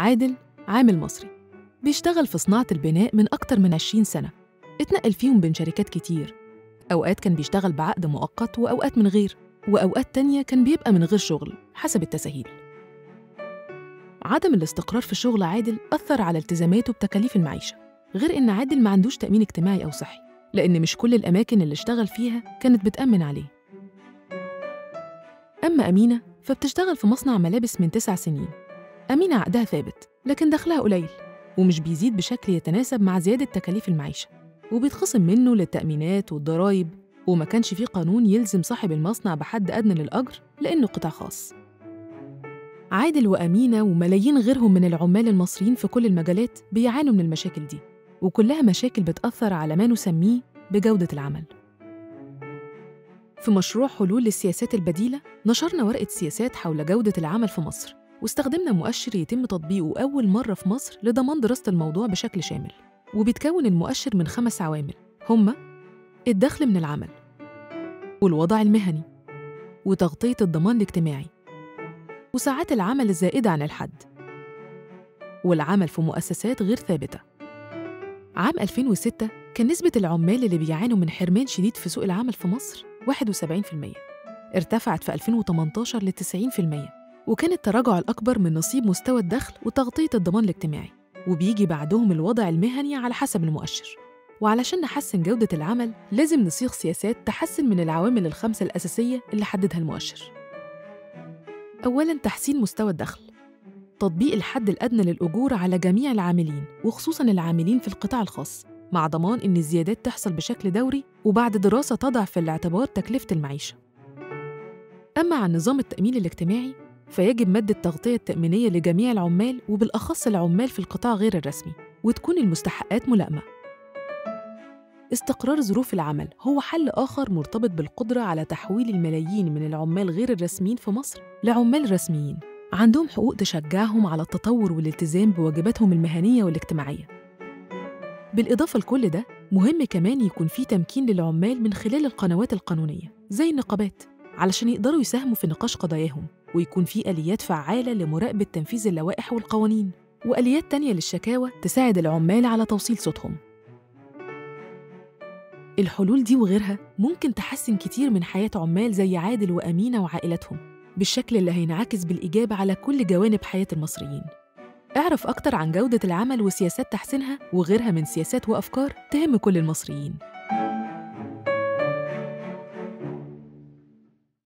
عادل عامل مصري بيشتغل في صناعة البناء من أكتر من 20 سنة اتنقل فيهم بين شركات كتير أوقات كان بيشتغل بعقد مؤقت وأوقات من غير وأوقات تانية كان بيبقى من غير شغل حسب التساهيل عدم الاستقرار في شغل عادل أثر على التزاماته بتكاليف المعيشة غير إن عادل ما عندوش تأمين اجتماعي أو صحي لأن مش كل الأماكن اللي اشتغل فيها كانت بتأمن عليه أما أمينة فبتشتغل في مصنع ملابس من تسع سنين أمينة عقدها ثابت لكن دخلها قليل ومش بيزيد بشكل يتناسب مع زيادة تكاليف المعيشة وبيتخصم منه للتأمينات والضرايب وما كانش فيه قانون يلزم صاحب المصنع بحد أدنى للأجر لأنه قطاع خاص عادل وأمينة وملايين غيرهم من العمال المصريين في كل المجالات بيعانوا من المشاكل دي وكلها مشاكل بتأثر على ما نسميه بجودة العمل في مشروع حلول للسياسات البديلة نشرنا ورقة سياسات حول جودة العمل في مصر واستخدمنا مؤشر يتم تطبيقه أول مرة في مصر لضمان دراسة الموضوع بشكل شامل وبيتكون المؤشر من خمس عوامل هما الدخل من العمل والوضع المهني وتغطية الضمان الاجتماعي وساعات العمل الزائدة عن الحد والعمل في مؤسسات غير ثابتة عام 2006 كان نسبة العمال اللي بيعانوا من حرمان شديد في سوق العمل في مصر 71% ارتفعت في 2018 ل 90% وكان التراجع الأكبر من نصيب مستوى الدخل وتغطية الضمان الاجتماعي وبيجي بعدهم الوضع المهني على حسب المؤشر وعلشان نحسن جودة العمل لازم نصيغ سياسات تحسن من العوامل الخمسة الأساسية اللي حددها المؤشر أولاً تحسين مستوى الدخل تطبيق الحد الأدنى للأجور على جميع العاملين وخصوصاً العاملين في القطاع الخاص مع ضمان إن الزيادات تحصل بشكل دوري وبعد دراسة تضع في الاعتبار تكلفة المعيشة أما عن نظام التأمين الاجتماعي فيجب مد التغطية التأمينية لجميع العمال وبالأخص العمال في القطاع غير الرسمي وتكون المستحقات ملائمة استقرار ظروف العمل هو حل آخر مرتبط بالقدرة على تحويل الملايين من العمال غير الرسميين في مصر لعمال رسميين عندهم حقوق تشجعهم على التطور والالتزام بواجباتهم المهنية والاجتماعية بالإضافة لكل ده مهم كمان يكون في تمكين للعمال من خلال القنوات القانونية زي النقابات علشان يقدروا يساهموا في نقاش قضاياهم ويكون في آليات فعالة لمراقبة تنفيذ اللوائح والقوانين وآليات تانية للشكاوى تساعد العمال على توصيل صوتهم الحلول دي وغيرها ممكن تحسن كتير من حياة عمال زي عادل وأمينة وعائلتهم بالشكل اللي هينعكس بالإيجاب على كل جوانب حياة المصريين اعرف أكتر عن جودة العمل وسياسات تحسينها وغيرها من سياسات وأفكار تهم كل المصريين